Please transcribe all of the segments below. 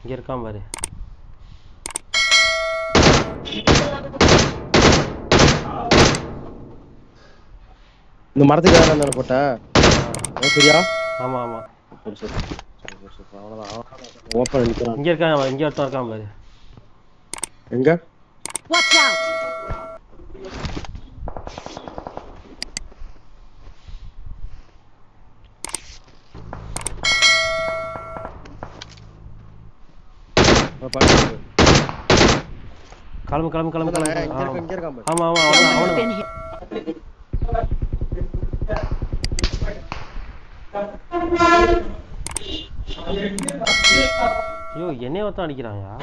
இங்க இருக்கான் பாரு இந்த மரத்துக்கு வேற தானே போட்ட அது சரியா ஆமா ஆமா சரி சரி சரி, சரி, சரி. அவ்வளவுதான் ஓப்பன் நிக்கிறான் இங்க இருக்கான் இங்க ஒருத்தன் இருக்கான் பாரு எங்க Watch out! அவன் பாரு. கிளம்பு கிளம்பு கிளம்பு இங்க கிளம்பு இருக்கான், ஆமா. இங்க இருக்கான் பாரு. ஆமா ஆமா அவன் Someone has அவன் been hit. ஐயோ என்னைய ஒருத்தன் அடிக்கிறான்யா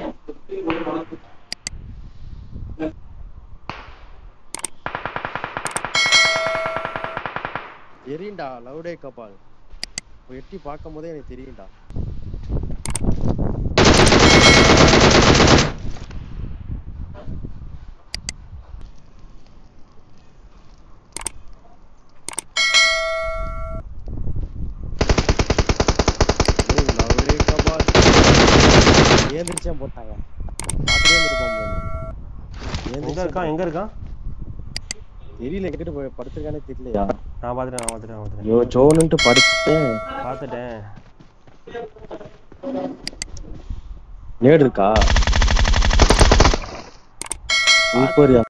தெரியும்டா லவுடே கபால் இப்ப எட்டி பார்க்கும் போதே எனக்கு தெரியும்டா ஏய், லவுடே கபால். ஏந்திரிச்சே போட்டாங்க பார்த்துட்டே இருந்திருப்போம் போல. எங்க ஏந்திரிச்சே இருக்கான் எங்க இருக்கான் தெரியல எங்கிட்ட போய் படுத்திருக்கானே தெரியலையா நான் பாத்துட்டேன் நான் பாத்துட்டேன் நான் பாத்துட்டேன் ஐயோ சோனுன்ட்டு படுத்துட்டேன் பாத்துட்டேன் நேடு இருக்கா சூப்பர்யா